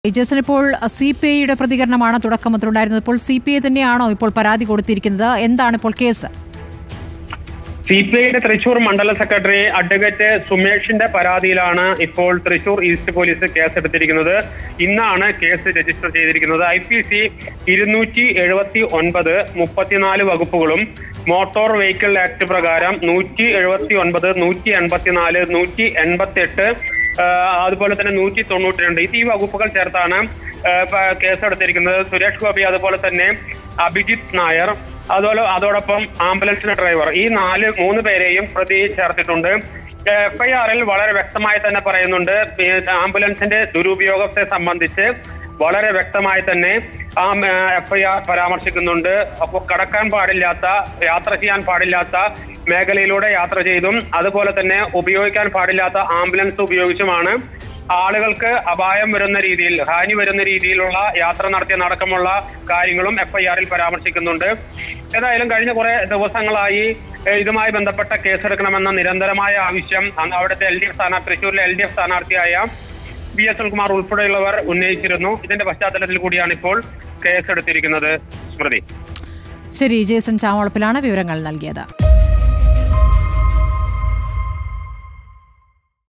Jason ഇപ്പോൾ C P ഐയുടെ പ്രതികരണമാണ് തുടക്കം മുതലുണ്ടായിരുന്നത് ഇപ്പോൾ സി പി ഐ തന്നെയാണോ ഇപ്പോൾ പരാതി കൊടുത്തിരിക്കുന്നത് എന്താണ് ഇപ്പോൾ കേസ് സി പി ഐയുടെ തൃശൂർ മണ്ഡല സെക്രട്ടറി അഡ്വക്കേറ്റ് സുമേഷിന്റെ പരാതിയിലാണ് ഇപ്പോൾ തൃശൂർ ഈസ്റ്റ് പോലീസ് കേസ് എടുത്തിരിക്കുന്നത് ഇന്നാണ് കേസ് രജിസ്റ്റർ ചെയ്തിരിക്കുന്നത് ഐ പി സി ഇരുന്നൂറ്റി എഴുപത്തി ഒൻപത് മുപ്പത്തിനാല് വകുപ്പുകളും മോട്ടോർ വെഹിക്കിൾ ആക്ട് പ്രകാരം നൂറ്റി എഴുപത്തി ഒൻപത് നൂറ്റി എൺപത്തിനാല് നൂറ്റി എൺപത്തി എട്ട് അതുപോലെ തന്നെ നൂറ്റി തൊണ്ണൂറ്റി രണ്ട് ഈ വകുപ്പുകൾ ചേർത്താണ് ആ, പ- കേസെടുത്തിരിക്കുന്നത് സുരേഷ് ഗോപി അതുപോലെ തന്നെ അഭിജിത്ത് നായർ അതുപോലെ അതോടൊപ്പം ആംബുലൻസിന്റെ ഡ്രൈവർ ഈ നാല് മൂന്ന് പേരെയും പ്രതി ചേർത്തിട്ടുണ്ട് എഫ് ഐ ആറിൽ വളരെ വ്യക്തമായി തന്നെ പറയുന്നുണ്ട് ഈ ആംബുലൻസിന്റെ ദുരുപയോഗത്തെ സംബന്ധിച്ച് വളരെ വ്യക്തമായി തന്നെ ആ എഫ് ഐ ആർ പരാമർശിക്കുന്നുണ്ട് അപ്പോൾ കടക്കാൻ പാടില്ലാത്ത യാത്ര ചെയ്യാൻ പാടില്ലാത്ത മേഖലയിലൂടെ യാത്ര ചെയ്തും അതുപോലെ തന്നെ ഉപയോഗിക്കാൻ പാടില്ലാത്ത ആംബുലൻസ് ഉപയോഗിച്ചുമാണ് ആളുകൾക്ക് അപായം വരുന്ന രീതിയിൽ ഹാനി വരുന്ന രീതിയിലുള്ള യാത്ര നടത്തിയെന്നടക്കമുള്ള കാര്യങ്ങളും എഫ് ഐ ആറിൽ പരാമർശിക്കുന്നുണ്ട് ഏതായാലും കഴിഞ്ഞ കുറെ ദിവസങ്ങളായി ഏഹ്, ഇതുമായി ബന്ധപ്പെട്ട കേസെടുക്കണമെന്ന നിരന്തരമായ ആവശ്യം അന്ന് അവിടുത്തെ എൽ ഡി എഫ് സ്ഥാനാർത്ഥി തൃശ്ശൂരിലെ എൽ ഡി എഫ് സ്ഥാനാർത്ഥിയായ ബി എസ് എൽകുമാർ ഉൾപ്പെടെയുള്ളവർ ഉന്നയിച്ചിരുന്നു ഇതിന്റെ പശ്ചാത്തലത്തിൽ കൂടിയാണ് ഇപ്പോൾ കേസെടുത്തിരിക്കുന്നത് സ്മൃതി ശരി ജേസൺ ചാവളപ്പിലാണ് വിവരങ്ങൾ നൽകിയത്